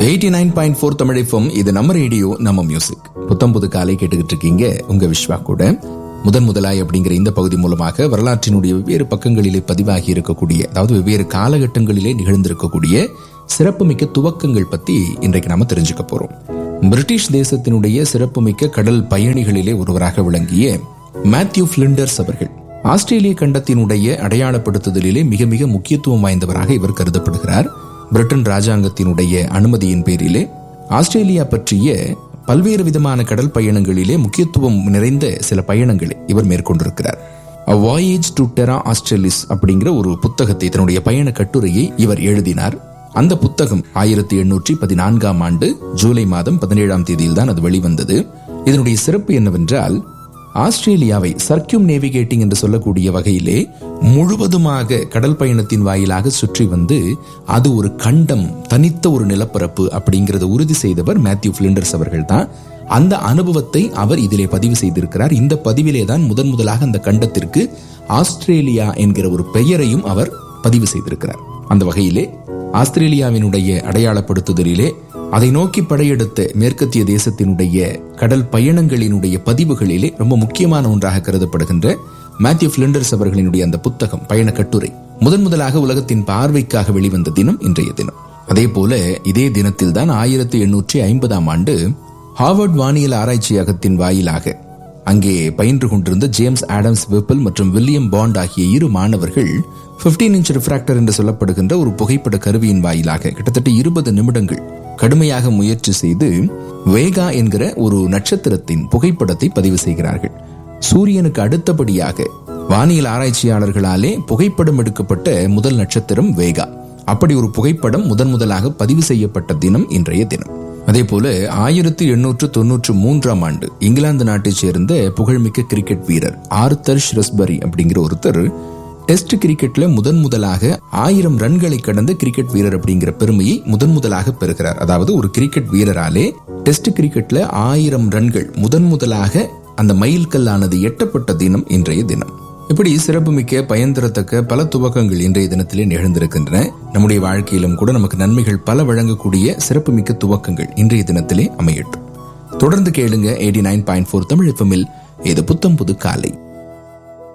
eighty nine point four Tamil FM இது நம்ம radio நம்ம மியூசிக் புத்தம் புது காலை கேட்டுக்கிட்டு இருக்கீங்க உங்க விஸ்வா கூட முதன் முதலாய் அப்படிங்கிற இந்த பகுதி மூலமாக வரலாற்றினுடைய வெவ்வேறு பக்கங்களிலே பதிவாகி இருக்கக்கூடிய அதாவது வெவ்வேறு காலகட்டங்களிலே நிகழ்ந்திருக்கக்கூடிய சிறப்புமிக்க துவக்கங்கள் பத்தி இன்றைக்கு நாம தெரிஞ்சுக்க போறோம் பிரிட்டிஷ் தேசத்தினுடைய சிறப்புமிக்க கடல் பயணிகளிலே ஒருவராக விளங்கிய மேத்யூ பிளிண்டர்ஸ் அவர்கள் ஆஸ்திரேலிய கண்டத்தினுடைய அடையாளப்படுத்துதலிலே மிக மிக முக்கியத்துவம் வாய்ந்தவராக இவர் கருதப்படுகிறார் பிரிட்டன் ராஜாங்கத்தினுடைய அனுமதியின் பேரிலே ஆஸ்திரேலியா பற்றிய பல்வேறு விதமான கடல் பயணங்களிலே முக்கியத்துவம் நிறைந்த சில பயணங்களை இவர் மேற்கொண்டிருக்கிறார் A Voyage to Terra Australis அப்படிங்கிற ஒரு புத்தகத்தை தன்னுடைய பயண கட்டுரையை இவர் எழுதினார் அந்த புத்தகம் ஆயிரத்தி எண்ணூற்றி பதினான்காம் ஆண்டு ஜூலை மாதம் பதினேழாம் தேதியில் தான் அது வெளிவந்தது இதனுடைய சிறப்பு என்னவென்றால் ஆஸ்திரேலியாவை சர்க்கியூம் நேவிகேட்டிங் என்று சொல்லக்கூடிய வகையிலே முழுவதுமாக கடல் பயணத்தின் வாயிலாக சுற்றி வந்து அது ஒரு கண்டம் தனித்த ஒரு நிலப்பரப்பு அப்படிங்கறத உறுதி செய்தவர் மேத்யூ பிளிண்டர்ஸ் அவர்கள் தான் அந்த அனுபவத்தை அவர் இதிலே பதிவு செய்திருக்கிறார் இந்த பதிவிலே தான் முதன் முதலாக அந்த கண்டத்திற்கு ஆஸ்திரேலியா என்கிற ஒரு பெயரையும் அவர் பதிவு செய்திருக்கிறார் அந்த வகையிலே ஆஸ்திரேலியாவினுடைய அடையாளப்படுத்துதலிலே அதை நோக்கி படையெடுத்த மேற்கத்திய தேசத்தினுடைய கடல் பயணங்களினுடைய பதிவுகளிலே ரொம்ப முக்கியமான ஒன்றாக கருதப்படுகின்ற மேத்யூ பிளிண்டர்ஸ் அவர்களினுடைய அந்த புத்தகம் பயண கட்டுரை முதன் முதலாக உலகத்தின் பார்வைக்காக வெளிவந்த தினம் இன்றைய தினம் அதே போல இதே தினத்தில் தான் ஆயிரத்தி எண்ணூற்றி ஐம்பதாம் ஆண்டு ஹார்வர்ட் வானியல் ஆராய்ச்சியகத்தின் வாயிலாக அங்கே பயின்று கொண்டிருந்த ஜேம்ஸ் ஆடம்ஸ் வெப்பல் மற்றும் வில்லியம் பாண்ட் ஆகிய இரு மாணவர்கள் 15 இன்ச் ரிஃப்ராக்டர் என்று சொல்லப்படுகின்ற ஒரு புகைப்பட கருவியின் வாயிலாக கிட்டத்தட்ட இருபது நிமிடங்கள் கடுமையாக முயற்சி செய்து வேகா என்கிற ஒரு நட்சத்திரத்தின் புகைப்படத்தை பதிவு செய்கிறார்கள் சூரியனுக்கு அடுத்தபடியாக வானியல் ஆராய்ச்சியாளர்களாலே புகைப்படம் எடுக்கப்பட்ட முதல் நட்சத்திரம் வேகா அப்படி ஒரு புகைப்படம் முதன் முதலாக பதிவு செய்யப்பட்ட தினம் இன்றைய தினம் அதே போல ஆயிரத்தி எண்ணூற்று தொன்னூற்று மூன்றாம் ஆண்டு இங்கிலாந்து நாட்டைச் சேர்ந்த புகழ்மிக்க கிரிக்கெட் வீரர் ஆர்த்தர் ஷ்ரெஸ்பரி அப்படிங்கிற ஒருத்தர் டெஸ்ட் கிரிக்கெட்ல முதன் முதலாக ஆயிரம் ரன்களை கடந்த கிரிக்கெட் வீரர் அப்படிங்கிற பெருமையை முதன் முதலாக பெறுகிறார் அதாவது ஒரு கிரிக்கெட் வீரராலே டெஸ்ட் கிரிக்கெட்ல ஆயிரம் ரன்கள் முதன் முதலாக அந்த மைல்கல்லானது எட்டப்பட்ட தினம் இன்றைய தினம் இப்படி சிறப்புமிக்க பயன்தரத்தக்க பல துவக்கங்கள் இன்றைய தினத்திலே நிகழ்ந்திருக்கின்றன நம்முடைய வாழ்க்கையிலும் கூட நமக்கு நன்மைகள் பல வழங்கக்கூடிய சிறப்புமிக்க துவக்கங்கள் இன்றைய தினத்திலே அமையட்டும் தொடர்ந்து கேளுங்க eighty nine point four Tamil எஃப்எம்மில் இது புத்தம் புது காலை